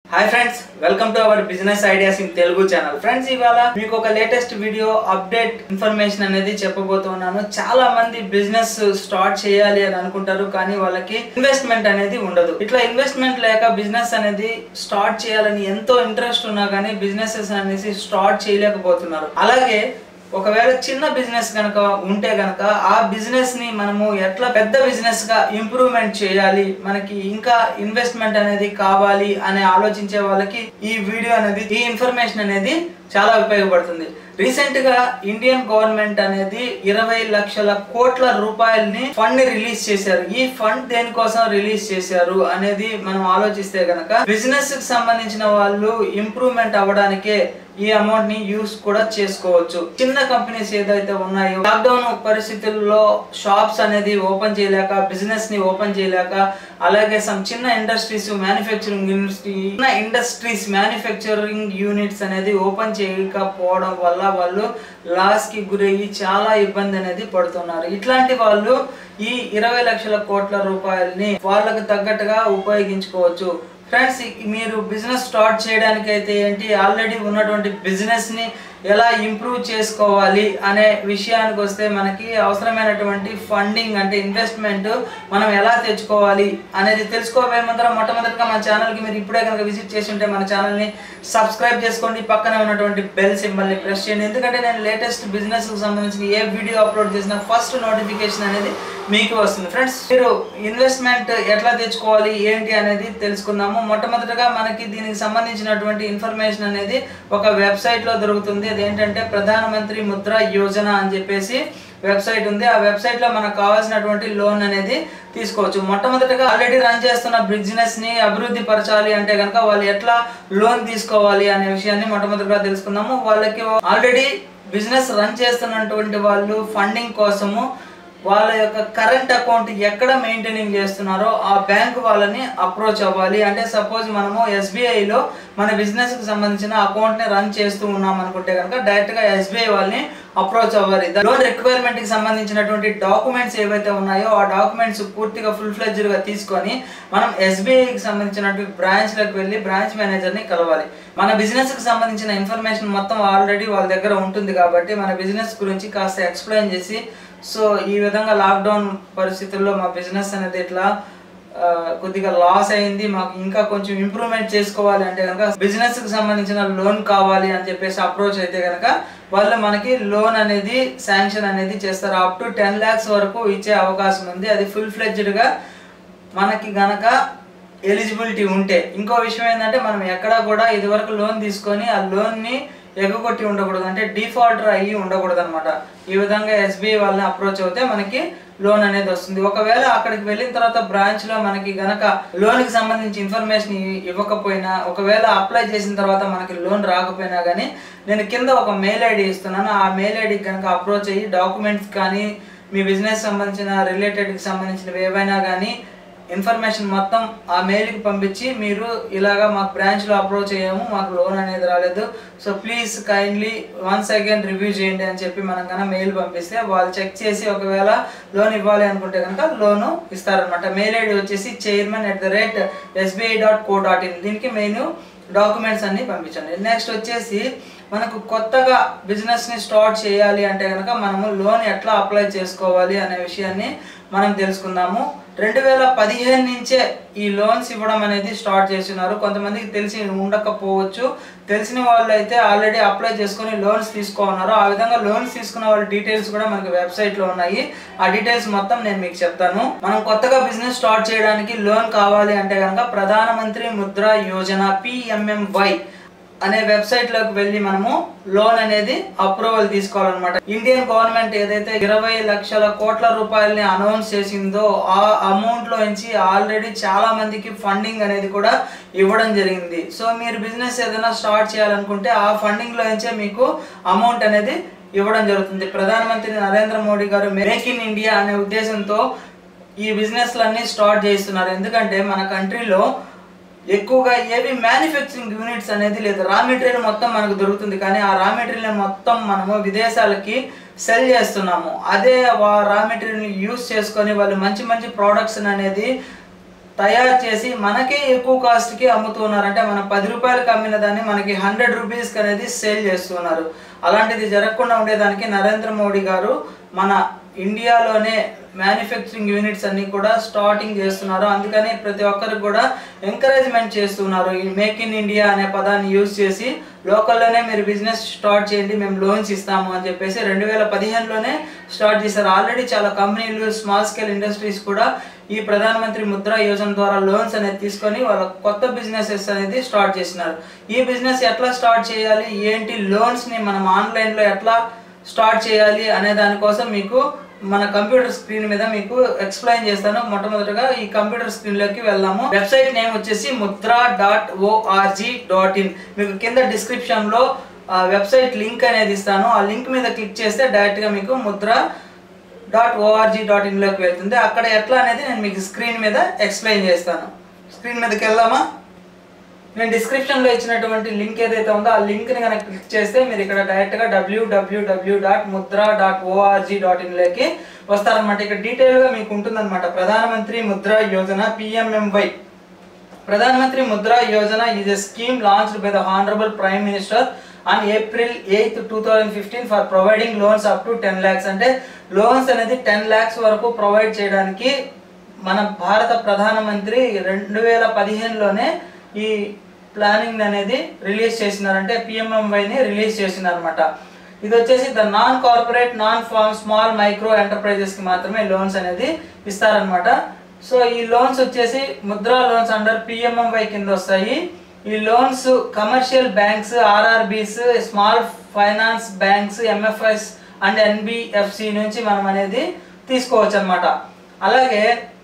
hi friends welcome to our business ideas in Telugu channel friends ఇవాళ మీకు ఒక latest video update information అనేది చెప్పబోతున్నాను చాలా మంది బిజినెస్ స్టార్ట్ చేయాలి అని అనుకుంటారు కానీ వాళ్ళకి ఇన్వెస్ట్మెంట్ అనేది ఉండదు ఇట్లా ఇన్వెస్ట్మెంట్ లేక బిజినెస్ అనేది స్టార్ట్ చేయాలని ఎంతో ఇంట్రెస్ట్ ఉన్నా కానీ బిజినెసెస్ అనేసి స్టార్ట్ చేయలేకపోతున్నారు అలాగే ఒకవేళ చిన్న బిజినెస్ కనుక ఉంటే కనుక ఆ బిజినెస్ ని మనము ఎట్లా పెద్ద బిజినెస్ గా ఇంప్రూవ్మెంట్ చేయాలి మనకి ఇంకా ఇన్వెస్ట్మెంట్ అనేది కావాలి అని ఆలోచించే వాళ్ళకి ఈ వీడియో అనేది ఈ ఇన్ఫర్మేషన్ అనేది చాలా ఉపయోగపడుతుంది రీసెంట్ గా ఇండియన్ గవర్నమెంట్ అనేది ఇరవై లక్షల కోట్ల రూపాయలని ఫండ్ రిలీజ్ చేశారు ఈ ఫండ్ దేనికోసం రిలీజ్ చేశారు అనేది మనం ఆలోచిస్తే గనక బిజినెస్ కి సంబంధించిన వాళ్ళు ఇంప్రూవ్మెంట్ అవ్వడానికే ఈ అమౌంట్ ని యూస్ కూడా చేసుకోవచ్చు చిన్న కంపెనీస్ ఏదైతే ఉన్నాయో లాక్డౌన్ పరిస్థితుల్లో షాప్స్ అనేది ఓపెన్ చేయలేక బిజినెస్ ని ఓపెన్ చేయలేక అలాగే సమ్ చిన్న ఇండస్ట్రీస్ మ్యానుఫ్యాక్చరింగ్ ఇండస్ట్రీ చిన్న ఇండస్ట్రీస్ మ్యానుఫ్యాక్చరింగ్ యూనిట్స్ అనేది ఓపెన్ చేయకపోవడం వల్ల వాళ్ళు లాస్ కి గురయ్యి చాలా ఇబ్బంది అనేది పడుతున్నారు ఇట్లాంటి వాళ్ళు ఈ ఇరవై లక్షల కోట్ల రూపాయలని వాళ్ళకు తగ్గట్టుగా ఉపయోగించుకోవచ్చు ఫ్రెండ్స్ మీరు బిజినెస్ స్టార్ట్ చేయడానికి అయితే ఏంటి ఆల్రెడీ ఉన్నటువంటి బిజినెస్ ని ఎలా ఇంప్రూవ్ చేసుకోవాలి అనే విషయానికి వస్తే మనకి అవసరమైనటువంటి ఫండింగ్ అంటే ఇన్వెస్ట్మెంట్ మనం ఎలా తెచ్చుకోవాలి అనేది తెలుసుకోబోయే ముందర మొట్టమొదటిగా మన ఛానల్కి మీరు ఇప్పుడే కనుక విజిట్ చేసి ఉంటే మన ఛానల్ని సబ్స్క్రైబ్ చేసుకోండి పక్కనే ఉన్నటువంటి బెల్ సింబల్ని ప్రెస్ చేయండి ఎందుకంటే నేను లేటెస్ట్ బిజినెస్కి సంబంధించిన ఏ వీడియో అప్లోడ్ చేసినా ఫస్ట్ నోటిఫికేషన్ అనేది మీకు వస్తుంది ఫ్రెండ్స్ మీరు ఇన్వెస్ట్మెంట్ ఎట్లా తెచ్చుకోవాలి ఏంటి అనేది తెలుసుకుందాము మొట్టమొదటిగా మనకి దీనికి సంబంధించినటువంటి ఇన్ఫర్మేషన్ అనేది ఒక వెబ్సైట్లో దొరుకుతుంది అదేంటంటే ప్రధానమంత్రి ముద్ర యోజన అని చెప్పేసి వెబ్సైట్ ఉంది ఆ వెబ్సైట్లో మనకు కావాల్సినటువంటి లోన్ అనేది తీసుకోవచ్చు మొట్టమొదటిగా ఆల్రెడీ రన్ చేస్తున్న బిజినెస్ ని అభివృద్ధి పరచాలి అంటే కనుక వాళ్ళు ఎట్లా లోన్ తీసుకోవాలి అనే విషయాన్ని మొట్టమొదటిగా తెలుసుకుందాము వాళ్ళకి ఆల్రెడీ బిజినెస్ రన్ చేస్తున్నటువంటి వాళ్ళు ఫండింగ్ కోసము వాళ్ళ యొక్క కరెంట్ అకౌంట్ ఎక్కడ మెయింటైనింగ్ చేస్తున్నారో ఆ బ్యాంక్ వాళ్ళని అప్రోచ్ అవ్వాలి అంటే సపోజ్ మనము ఎస్బీఐలో మన బిజినెస్కి సంబంధించిన అకౌంట్ని రన్ చేస్తూ ఉన్నాం అనుకుంటే కనుక డైరెక్ట్గా ఎస్బీఐ వాళ్ళని అప్రోచ్ అవ్వాలి లోన్ రిక్వైర్మెంట్కి సంబంధించినటువంటి డాక్యుమెంట్స్ ఏవైతే ఉన్నాయో ఆ డాక్యుమెంట్స్ పూర్తిగా ఫుల్ ఫ్లెడ్జ్డ్గా తీసుకొని మనం ఎస్బీఐకి సంబంధించినటువంటి బ్రాంచ్లకు వెళ్ళి బ్రాంచ్ మేనేజర్ని కలవాలి మన బిజినెస్కి సంబంధించిన ఇన్ఫర్మేషన్ మొత్తం ఆల్రెడీ వాళ్ళ దగ్గర ఉంటుంది కాబట్టి మన బిజినెస్ గురించి కాస్త ఎక్స్ప్లెయిన్ చేసి సో ఈ విధంగా లాక్డౌన్ పరిస్థితుల్లో మా బిజినెస్ అనేది ఇట్లా ఆ, కొద్దిగా లాస్ అయింది మాకు ఇంకా కొంచెం ఇంప్రూవ్మెంట్ చేసుకోవాలి అంటే కనుక బిజినెస్ కి సంబంధించిన లోన్ కావాలి అని చెప్పేసి అప్రోచ్ అయితే కనుక వాళ్ళు మనకి లోన్ అనేది శాంక్షన్ అనేది చేస్తారు అప్ టు టెన్ ల్యాక్స్ వరకు ఇచ్చే అవకాశం ఉంది అది ఫుల్ ఫ్లెడ్జ్డ్ గా మనకి గనక ఎలిజిబిలిటీ ఉంటే ఇంకో విషయం ఏంటంటే మనం ఎక్కడ కూడా ఇదివరకు లోన్ తీసుకొని ఆ లోన్ని ఎగగొట్టి ఉండకూడదు అంటే డిఫాల్టర్ అయ్యి ఉండకూడదు అనమాట ఈ విధంగా ఎస్బీఐ వాళ్ళని అప్రోచ్ అవుతే మనకి లోన్ అనేది వస్తుంది ఒకవేళ అక్కడికి వెళ్ళిన తర్వాత బ్రాంచ్ లో మనకి గనక లోన్ కి సంబంధించి ఇన్ఫర్మేషన్ ఇవ్వకపోయినా ఒకవేళ అప్లై చేసిన తర్వాత మనకి లోన్ రాకపోయినా కానీ నేను కింద ఒక మెయిల్ ఐడి ఇస్తున్నాను ఆ మెయిల్ ఐడికి కనుక అప్రోచ్ అయ్యి డాక్యుమెంట్స్ కానీ మీ బిజినెస్ సంబంధించిన రిలేటెడ్కి సంబంధించినవి ఏవైనా కానీ ఇన్ఫర్మేషన్ మొత్తం ఆ మెయిల్కి పంపించి మీరు ఇలాగా మాకు బ్రాంచ్లో అప్రోచ్ అయ్యాము మాకు లోన్ అనేది రాలేదు so please kindly once again review చేయండి అని చెప్పి మనం కనుక మెయిల్ పంపిస్తే వాళ్ళు చెక్ చేసి ఒకవేళ లోన్ ఇవ్వాలి అనుకుంటే కనుక లోను ఇస్తారనమాట మెయిల్ ఐడి వచ్చేసి chairman at the rate SBI dot co dot in దీనికి మెయిన్ డాక్యుమెంట్స్ అన్ని పంపించండి నెక్స్ట్ వచ్చేసి మనకు కొత్తగా బిజినెస్ని స్టార్ట్ చేయాలి అంటే కనుక మనము లోన్ ఎట్లా అప్లై చేసుకోవాలి అనే విషయాన్ని మనం తెలుసుకుందాము రెండు వేల పదిహేను నుంచే ఈ లోన్స్ ఇవ్వడం అనేది స్టార్ట్ చేస్తున్నారు కొంతమందికి తెలిసి ఉండకపోవచ్చు తెలిసిన వాళ్ళు అయితే ఆల్రెడీ అప్లై చేసుకొని లోన్స్ తీసుకోన్నారు ఆ విధంగా లోన్స్ తీసుకున్న వాళ్ళ డీటెయిల్స్ కూడా మనకి వెబ్సైట్ లో ఉన్నాయి ఆ డీటెయిల్స్ మొత్తం నేను మీకు చెప్తాను మనం కొత్తగా బిజినెస్ స్టార్ట్ చేయడానికి లోన్ కావాలి అంటే కనుక ప్రధానమంత్రి ముద్ర యోజన పిఎంఎంవై అనే వెబ్సైట్ లోకి వెళ్ళి మనము లోన్ అనేది అప్రూవల్ తీసుకోవాలన్నమాట ఇండియన్ గవర్నమెంట్ ఏదైతే ఇరవై లక్షల కోట్ల రూపాయలని అనౌన్స్ చేసిందో ఆ అమౌంట్ లో నుంచి ఆల్రెడీ చాలా మందికి ఫండింగ్ అనేది కూడా ఇవ్వడం జరిగింది సో మీరు బిజినెస్ ఏదైనా స్టార్ట్ చేయాలనుకుంటే ఆ ఫండింగ్ లో నుంచే మీకు అమౌంట్ అనేది ఇవ్వడం జరుగుతుంది ప్రధానమంత్రి నరేంద్ర మోడీ గారు మేక్ ఇన్ ఇండియా అనే ఉద్దేశంతో ఈ బిజినెస్లన్నీ స్టార్ట్ చేస్తున్నారు ఎందుకంటే మన కంట్రీలో ఎక్కువగా ఏవి మ్యానుఫ్యాక్చరింగ్ యూనిట్స్ అనేది లేదు రా మెటీరియల్ మొత్తం మనకు దొరుకుతుంది కానీ ఆ రా మెటీరియల్ మొత్తం మనము విదేశాలకి సెల్ చేస్తున్నాము అదే రా మెటీరియల్ యూస్ చేసుకొని వాళ్ళు మంచి మంచి ప్రోడక్ట్స్ అనేది తయారు చేసి మనకే ఎక్కువ కాస్ట్కి అమ్ముతున్నారు అంటే మనం పది రూపాయలకు అమ్మిన దాన్ని మనకి హండ్రెడ్ రూపీస్కి అనేది సేల్ చేస్తున్నారు అలాంటిది జరగకుండా ఉండేదానికి నరేంద్ర మోడీ గారు మన ఇండియాలోనే మ్యానుఫ్యాక్చరింగ్ యూనిట్స్ అన్ని కూడా స్టార్టింగ్ చేస్తున్నారు అందుకని ప్రతి ఒక్కరికి కూడా ఎంకరేజ్మెంట్ చేస్తున్నారు ఈ మేక్ ఇన్ ఇండియా అనే పదాన్ని యూజ్ చేసి లోకల్లోనే మీరు బిజినెస్ స్టార్ట్ చేయండి మేము లోన్స్ ఇస్తాము అని చెప్పేసి రెండు వేల పదిహేనులోనే స్టార్ట్ చేశారు ఆల్రెడీ చాలా కంపెనీలు స్మాల్ స్కేల్ ఇండస్ట్రీస్ కూడా ఈ ప్రధానమంత్రి ముద్రా యోజన ద్వారా లోన్స్ అనేది తీసుకొని వాళ్ళ కొత్త బిజినెసెస్ అనేది స్టార్ట్ చేసినారు ఈ బిజినెస్ ఎట్లా స్టార్ట్ చేయాలి ఏంటి లోన్స్ని మనం ఆన్లైన్లో ఎట్లా స్టార్ట్ చేయాలి అనే దానికోసం మీకు మన కంప్యూటర్ స్క్రీన్ మీద మీకు ఎక్స్ప్లెయిన్ చేస్తాను మొట్టమొదటిగా ఈ కంప్యూటర్ స్క్రీన్ లోకి వెళ్దాము వెబ్సైట్ నేమ్ వచ్చేసి Mudra dot O R G dot in మీకు కింద డిస్క్రిప్షన్ లో వెబ్సైట్ లింక్ అనేది ఇస్తాను ఆ లింక్ మీద క్లిక్ చేస్తే డైరెక్ట్ గా మీకు ముద్ర డాట్ ఓఆర్జీ డాట్ ఇన్ లోకి వెళ్తుంది అక్కడ ఎట్లా అనేది నేను మీకు స్క్రీన్ మీద ఎక్స్ప్లెయిన్ చేస్తాను స్క్రీన్ మీదకి వెళ్దామా నేను డిస్క్రిప్షన్లో ఇచ్చినటువంటి లింక్ ఏదైతే ఉందో ఆ లింక్ని కనుక క్లిక్ చేస్తే మీరు ఇక్కడ డైరెక్ట్గా W W W dot Mudra dot O R G dot ఇన్లోకి వస్తారనమాట ఇక్కడ డీటెయిల్గా మీకు ఉంటుందన్నమాట ప్రధానమంత్రి Mudra Yojana P M M Y Pradhan Mantri Mudra Yojana is a scheme launched by the honourable prime minister on April eighth two thousand fifteen for providing loans up to ten lakhs అంటే లోన్స్ అనేది టెన్ ల్యాక్స్ వరకు ప్రొవైడ్ చేయడానికి మన భారత ప్రధానమంత్రి రెండు వేల పదిహేనులోనే ఈ ప్లానింగ్ అనేది రిలీజ్ చేసినారంటే పిఎంఎంవైని రిలీజ్ చేసినారనమాట ఇది వచ్చేసి the non corporate non farm small micro ఎంటర్ప్రైజెస్కి మాత్రమే లోన్స్ అనేది ఇస్తారనమాట సో ఈ లోన్స్ వచ్చేసి ముద్రా లోన్స్ అండర్ పిఎంఎంవై కింద వస్తాయి ఈ loans commercial banks R R Bs small finance banks M F S and N B F C నుంచి మనం అనేది తీసుకోవచ్చు అనమాట అలాగే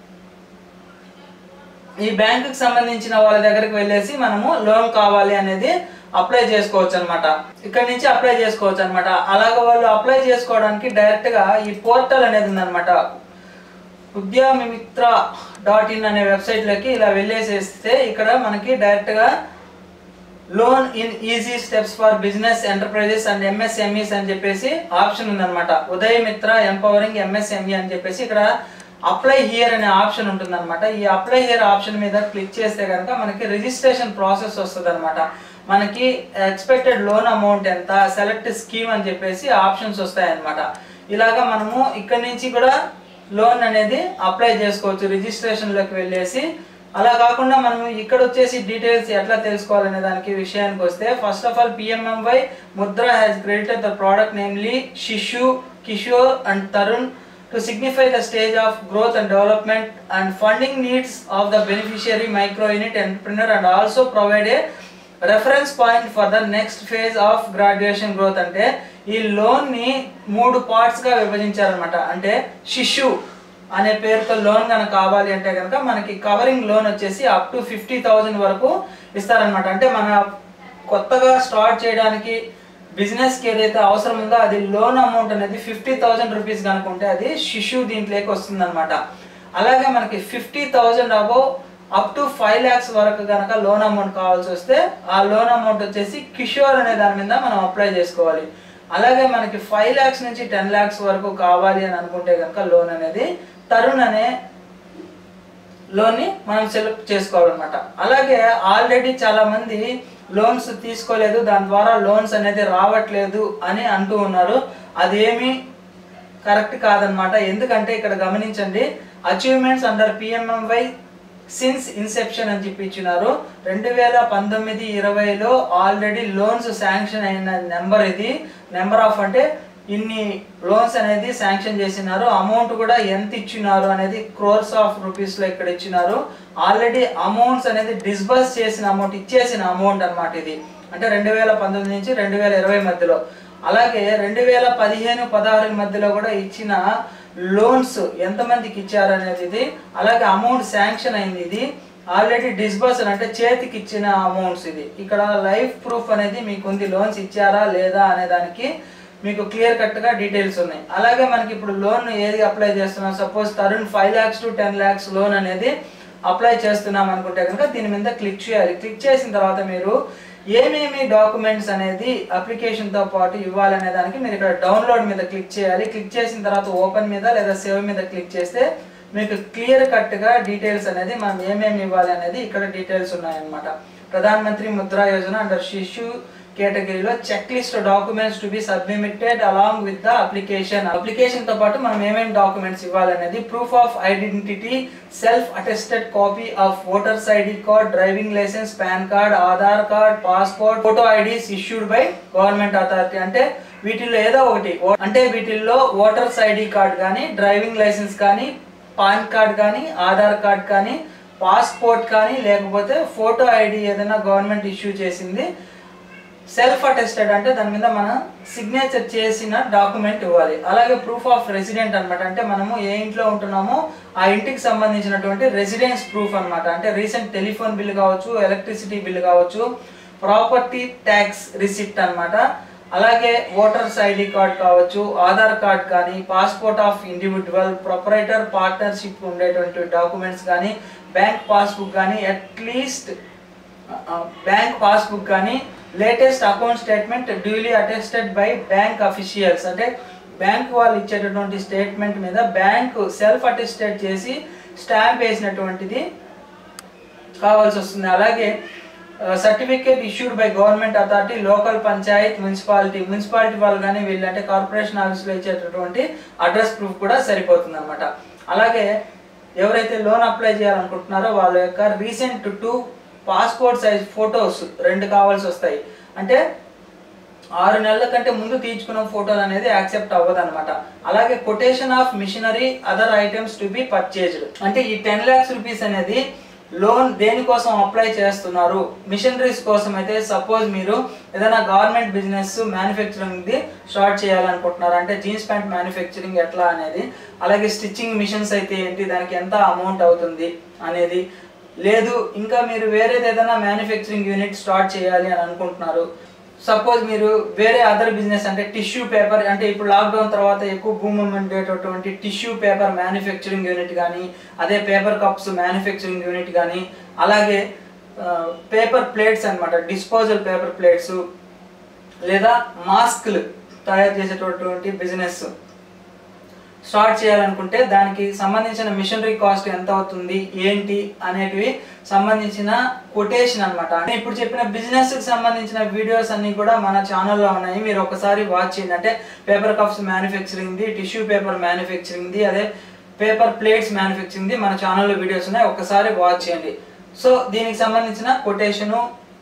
ఈ బ్యాంకుకి సంబంధించిన వాళ్ళ దగ్గరికి వెళ్ళేసి మనము లోన్ కావాలి అనేది అప్లై చేసుకోవచ్చు అనమాట ఇక్కడ నుంచి అప్లై చేసుకోవచ్చు అనమాట అలాగే వాళ్ళు అప్లై చేసుకోవడానికి డైరెక్ట్ గా ఈ పోర్టల్ అనేది ఉందన్నమాట ఉద్యమిత్ర డాట్ ఇన్ అనే వెబ్సైట్ లోకి ఇలా వెళ్ళేసేస్తే ఇక్కడ మనకి డైరెక్ట్ గా loan in easy steps for business enterprises and M S M Es అని చెప్పేసి ఆప్షన్ ఉందన్నమాట ఉదయ్ మిత్ర ఎంపవరింగ్ ఎంఎస్ఎంఈ అని చెప్పేసి ఇక్కడ అప్లై హియర్ అనే ఆప్షన్ ఉంటుందన్నమాట ఈ అప్లై హియర్ ఆప్షన్ మీద క్లిక్ చేస్తే కనుక మనకి రిజిస్ట్రేషన్ ప్రాసెస్ వస్తుంది అనమాట మనకి ఎక్స్పెక్టెడ్ లోన్ అమౌంట్ ఎంత సెలెక్ట్ స్కీమ్ అని చెప్పేసి ఆప్షన్స్ వస్తాయన్నమాట ఇలాగా మనము ఇక్కడ నుంచి కూడా లోన్ అనేది అప్లై చేసుకోవచ్చు రిజిస్ట్రేషన్లోకి వెళ్ళేసి అలా కాకుండా మనం ఇక్కడ వచ్చేసి డీటెయిల్స్ ఎట్లా తెలుసుకోవాలనే దానికి విషయానికి వస్తే first of all P M M Y Mudra has credited the product namely Shishu Kishore and Tarun to signify the stage of growth and development and funding needs of the beneficiary micro unit entrepreneur and also provide a reference point for the next phase of graduation growth అంటే ఈ loan ని మూడు parts గా విభజించారనమాట అంటే శిశు అనే పేరుతో loan కనుక కావాలి అంటే కనుక మనకి కవరింగ్ లోన్ వచ్చేసి అప్ టు ఫిఫ్టీ థౌజండ్ వరకు ఇస్తారనమాట అంటే మన కొత్తగా స్టార్ట్ చేయడానికి బిజినెస్ కి ఏదైతే అవసరం ఉందో అది లోన్ అమౌంట్ అనేది ఫిఫ్టీ థౌసండ్ రూపీస్ కనుకుంటే అది శిశు దీంట్లోకి వస్తుంది అనమాట అలాగే మనకి fifty thousand above up to five lakhs వరకు కనుక లోన్ అమౌంట్ కావాల్సి వస్తే ఆ లోన్ అమౌంట్ వచ్చేసి కిషోర్ అనే దాని మీద మనం అప్లై చేసుకోవాలి అలాగే మనకి ఫైవ్ ల్యాక్స్ నుంచి టెన్ ల్యాక్స్ వరకు కావాలి అని అనుకుంటే కనుక లోన్ అనేది తరుణ్ అనే లోన్ని మనం సెలెక్ట్ చేసుకోవాలన్నమాట అలాగే ఆల్రెడీ చాలా మంది లోన్స్ తీసుకోలేదు దాని ద్వారా లోన్స్ అనేది రావట్లేదు అని అంటూ ఉన్నారు అదేమి కరెక్ట్ కాదనమాట ఎందుకంటే ఇక్కడ గమనించండి achievements under P M M Y since inception అని చెప్పి ఇచ్చినారు రెండు వేల పంతొమ్మిది ఇరవైలో ఆల్రెడీ లోన్స్ శాంక్షన్ అయిన నెంబర్ ఇది నెంబర్ ఆఫ్ అంటే ఇన్ని లోన్స్ అనేది శాంక్షన్ చేసినారు అమౌంట్ కూడా ఎంత ఇచ్చినారు అనేది క్రోర్స్ ఆఫ్ రూపీస్ లో ఇక్కడ ఇచ్చినారు ఆల్రెడీ అమౌంట్స్ అనేది డిస్బర్స్ చేసిన అమౌంట్ ఇచ్చేసిన అమౌంట్ అన్నమాట ఇది అంటే రెండు వేల పంతొమ్మిది నుంచి రెండు వేల ఇరవై మధ్యలో అలాగే రెండు వేల పదిహేను పదహారు మధ్యలో కూడా ఇచ్చిన లోన్స్ ఎంతమందికి ఇచ్చారు అనేది ఇది అలాగే అమౌంట్ శాంక్షన్ అయింది ఇది ఆల్రెడీ డిస్బర్స్ అంటే చేతికి ఇచ్చిన అమౌంట్స్ ఇది ఇక్కడ లైఫ్ ప్రూఫ్ అనేది మీకు ఉంది లోన్స్ ఇచ్చారా లేదా అనే దానికి మీకు క్లియర్ కట్ గా డీటెయిల్స్ ఉన్నాయి అలాగే మనకి ఇప్పుడు లోన్ ఏది అప్లై చేస్తున్నాం suppose Tarun five lakhs to ten lakhs loan అనేది అప్లై చేస్తున్నాం అనుకుంటే కనుక దీని మీద క్లిక్ చేయాలి క్లిక్ చేసిన తర్వాత మీరు ఏమేమి డాక్యుమెంట్స్ అనేది application తో పాటు ఇవ్వాలనే దానికి మీరు ఇక్కడ డౌన్లోడ్ మీద క్లిక్ చేయాలి క్లిక్ చేసిన తర్వాత ఓపెన్ మీద లేదా సేవ్ మీద క్లిక్ చేస్తే మీకు క్లియర్ కట్గా డీటెయిల్స్ అనేది మనం ఏమేమి ఇవ్వాలి అనేది ఇక్కడ డీటెయిల్స్ ఉన్నాయన్నమాట ప్రధాన మంత్రి ముద్రా యోజన అండర్ శిశు కేటగిరీలో check list documents to be submitted along with the application application తో పాటు మనం ఏమేమి డాక్యుమెంట్స్ ఇవ్వాలనేది proof of identity self attested copy of voters ID card driving licence PAN card Aadhaar card passport photo IDs issued by government authority అంటే వీటిల్లో ఏదో ఒకటి ఓ- అంటే వీటిల్లో ఓటర్స్ ఐడి కార్డ్ కానీ డ్రైవింగ్ లైసెన్స్ కానీ పాన్ కార్డ్ కానీ ఆధార్ కార్డ్ కానీ పాస్పోర్ట్ కానీ లేకపోతే ఫోటో ఐడి ఏదైనా గవర్నమెంట్ ఇష్యూ చేసింది సెల్ఫ్ అటెస్టెడ్ అంటే దాని మీద మనం సిగ్నేచర్ చేసిన డాక్యుమెంట్ ఇవ్వాలి అలాగే ప్రూఫ్ ఆఫ్ రెసిడెంట్ అన్నమాట అంటే మనము ఏ ఇంట్లో ఉంటున్నామో ఆ ఇంటికి సంబంధించినటువంటి రెసిడెన్స్ ప్రూఫ్ అన్నమాట అంటే రీసెంట్ టెలిఫోన్ బిల్ కావచ్చు ఎలక్ట్రిసిటీ బిల్ కావచ్చు ప్రాపర్టీ ట్యాక్స్ రిసిప్ట్ అన్నమాట అలాగే ఓటర్స్ ఐడి కార్డ్ కావచ్చు ఆధార్ కార్డ్ కానీ passport of individual proprietor partnership ఉండేటువంటి డాక్యుమెంట్స్ కానీ బ్యాంక్ పాస్బుక్ కానీ అట్లీస్ట్ బ్యాంక్ పాస్బుక్ కానీ latest account statement duly attested by bank officials అంటే బ్యాంక్ వాళ్ళు ఇచ్చేటటువంటి స్టేట్మెంట్ మీద బ్యాంక్ సెల్ఫ్ అటెస్టెడ్ చేసి స్టాంప్ వేసినటువంటిది కావాల్సి వస్తుంది అలాగే certificate issued by government authority local panchayat municipality municipality వాళ్ళు కానీ వీళ్ళు అంటే కార్పొరేషన్ ఆఫీస్లో ఇచ్చేటటువంటి అడ్రస్ ప్రూఫ్ కూడా సరిపోతుంది అనమాట అలాగే ఎవరైతే లోన్ అప్లై చేయాలనుకుంటున్నారో వాళ్ళ యొక్క recent two passport size photos రెండు కావాల్సి వస్తాయి అంటే ఆరు నెలల కంటే ముందు తీర్చుకున్న ఫోటోలు అనేది యాక్సెప్ట్ అవ్వదు అనమాట అలాగే quotation of machinery other items to be purchased అంటే ఈ టెన్ ల్యాక్స్ రూపీస్ అనేది లోన్ దేనికోసం అప్లై చేస్తున్నారు మిషనరీస్ కోసం అయితే సపోజ్ మీరు ఏదైనా గవర్నమెంట్ బిజినెస్ మ్యానుఫ్యాక్చరింగ్ది స్టార్ట్ చేయాలనుకుంటున్నారు అంటే జీన్స్ ప్యాంట్ మ్యానుఫ్యాక్చరింగ్ ఎట్లా అనేది అలాగే స్టిచ్చింగ్ మిషన్స్ అయితే ఏంటి దానికి ఎంత అమౌంట్ అవుతుంది అనేది లేదు ఇంకా మీరు వేరేది ఏదైనా మ్యానుఫ్యాక్చరింగ్ యూనిట్ స్టార్ట్ చేయాలి అని అనుకుంటున్నారు సపోజ్ మీరు వేరే అదర్ బిజినెస్ అంటే టిష్యూ పేపర్ అంటే ఇప్పుడు లాక్డౌన్ తర్వాత ఎక్కువ భూమి ఉండేటటువంటి టిష్యూ పేపర్ మ్యానుఫ్యాక్చరింగ్ యూనిట్ కానీ అదే పేపర్ కప్స్ మ్యానుఫ్యాక్చరింగ్ యూనిట్ కానీ అలాగే పేపర్ ప్లేట్స్ అన్నమాట డిస్పోజల్ పేపర్ ప్లేట్స్ లేదా మాస్క్లు తయారు చేసేటటువంటి బిజినెస్ స్టార్ట్ చేయాలనుకుంటే దానికి సంబంధించిన మిషనరీ కాస్ట్ ఎంత అవుతుంది ఏంటి అనేటివి సంబంధించిన కొటేషన్ అనమాట ఇప్పుడు చెప్పిన బిజినెస్ కి సంబంధించిన వీడియోస్ అన్ని కూడా మన ఛానల్లో ఉన్నాయి మీరు ఒకసారి వాచ్ చేయండి అంటే పేపర్ కప్స్ మ్యానుఫ్యాక్చరింగ్ ది టిష్యూ పేపర్ మ్యానుఫ్యాక్చరింగ్ ది అదే పేపర్ ప్లేట్స్ మ్యానుఫ్యాక్చరింగ్ ది మన ఛానల్లో వీడియోస్ ఉన్నాయి ఒకసారి వాచ్ చేయండి సో దీనికి సంబంధించిన కొటేషను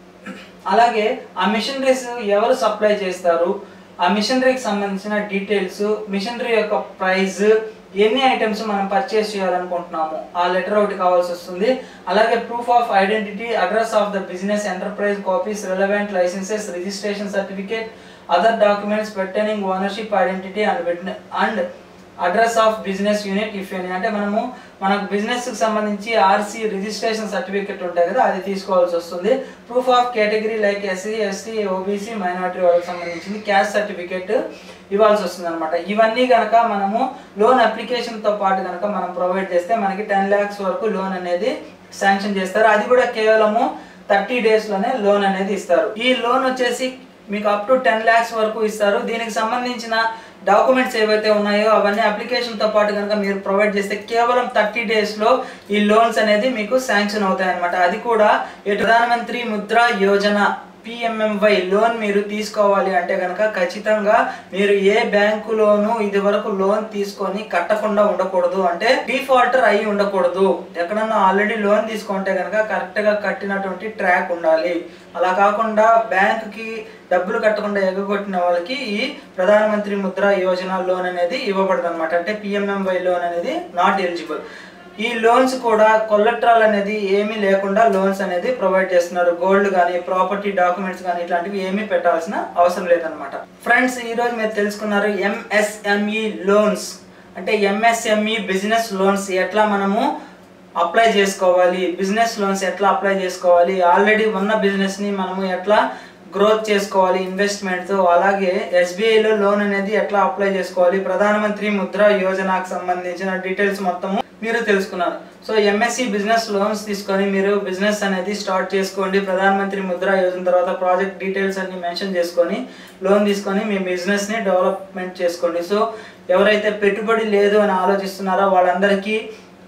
అలాగే ఆ మిషనరీస్ ఎవరు సప్లై చేస్తారు ఆ మిషనరీకి సంబంధించిన డీటెయిల్స్ మిషనరీ యొక్క ప్రైస్ ఎన్ని ఐటమ్స్ మనం పర్చేస్ చేయాలనుకుంటున్నాము ఆ లెటర్ ఒకటి కావాల్సి వస్తుంది అలాగే proof of identity address of the business enterprise copies relevant licences registration certificate other documents pertaining ownership identity and and address of business unit if any అంటే మనము మనకు బిజినెస్ కి సంబంధించి ఆర్సీ రిజిస్ట్రేషన్ సర్టిఫికెట్ ఉంటాయి కదా అది తీసుకోవాల్సి వస్తుంది proof of category like S C S T O B C minority వాళ్ళకి సంబంధించింది క్యాస్ట్ సర్టిఫికేట్ ఇవ్వాల్సి వస్తుంది అనమాట ఇవన్నీ కనుక మనము లోన్ అప్లికేషన్ తో పాటు కనుక మనం ప్రొవైడ్ చేస్తే మనకి టెన్ ల్యాక్స్ వరకు లోన్ అనేది శాంక్షన్ చేస్తారు అది కూడా కేవలము థర్టీ డేస్ లోనే లోన్ అనేది ఇస్తారు ఈ లోన్ వచ్చేసి మీకు అప్ టు టెన్ ల్యాక్స్ వరకు ఇస్తారు దీనికి సంబంధించిన డాక్యుమెంట్స్ ఏవైతే ఉన్నాయో అవన్నీ అప్లికేషన్ తో పాటు కనుక మీరు ప్రొవైడ్ చేస్తే కేవలం థర్టీ డేస్ లో ఈ లోన్స్ అనేది మీకు శాంక్షన్ అవుతాయి అనమాట అది కూడా ఈ ప్రధానమంత్రి ముద్రా యోజన పిఎంఎంవై లోన్ మీరు తీసుకోవాలి అంటే కనుక ఖచ్చితంగా మీరు ఏ బ్యాంకులోనూ ఇది వరకు లోన్ తీసుకొని కట్టకుండా ఉండకూడదు అంటే డిఫాల్టర్ అయి ఉండకూడదు ఎక్కడన్నా ఆల్రెడీ లోన్ తీసుకుంటే కనుక కరెక్ట్ గా కట్టినటువంటి ట్రాక్ ఉండాలి అలా కాకుండా బ్యాంక్ కి డబ్బులు కట్టకుండా ఎగగొట్టిన వాళ్ళకి ఈ ప్రధానమంత్రి ముద్రా యోజన లోన్ అనేది ఇవ్వబడదు అనమాట అంటే పిఎంఎంవై లోన్ అనేది నాట్ ఎలిజిబుల్ ఈ లోన్స్ కూడా కొలెక్ట్రాల్ అనేది ఏమీ లేకుండా లోన్స్ అనేది ప్రొవైడ్ చేస్తున్నారు గోల్డ్ కానీ ప్రాపర్టీ డాక్యుమెంట్స్ కానీ ఇట్లాంటివి ఏమీ పెట్టాల్సిన అవసరం లేదనమాట ఫ్రెండ్స్ ఈ రోజు మీరు తెలుసుకున్నారు ఎంఎస్ఎంఈ లోన్స్ అంటే ఎంఎస్ఎంఈ బిజినెస్ లోన్స్ ఎట్లా మనము అప్లై చేసుకోవాలి బిజినెస్ లోన్స్ ఎట్లా అప్లై చేసుకోవాలి ఆల్రెడీ ఉన్న బిజినెస్ ని మనము ఎట్లా గ్రోత్ చేసుకోవాలి ఇన్వెస్ట్మెంట్ తో అలాగే SBI లో లోన్ అనేది ఎట్లా అప్లై చేసుకోవాలి ప్రధానమంత్రి ముద్రా యోజనకు సంబంధించిన డీటెయిల్స్ మొత్తము మీరు తెలుసుకున్నారు సో ఎంఎస్సి బిజినెస్ లోన్స్ తీసుకొని మీరు బిజినెస్ అనేది స్టార్ట్ చేసుకోండి ప్రధానమంత్రి ముద్రా యోజన తర్వాత ప్రాజెక్ట్ డీటెయిల్స్ అన్ని మెన్షన్ చేసుకొని లోన్ తీసుకొని మీ బిజినెస్ ని డెవలప్మెంట్ చేసుకోండి సో ఎవరైతే పెట్టుబడి లేదు అని ఆలోచిస్తున్నారో వాళ్ళందరికీ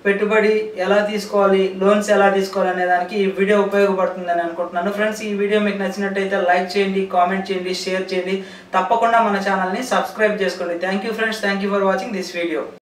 పెట్టుబడి ఎలా తీసుకోవాలి లోన్స్ ఎలా తీసుకోవాలి అనే దానికి ఈ వీడియో ఉపయోగపడుతుందని అనుకుంటున్నాను ఫ్రెండ్స్ ఈ వీడియో మీకు నచ్చినట్టయితే లైక్ చేయండి కామెంట్ చేయండి షేర్ చేయండి తప్పకుండా మన ఛానల్ని సబ్స్క్రైబ్ చేసుకోండి thank you friends thank you for watching this video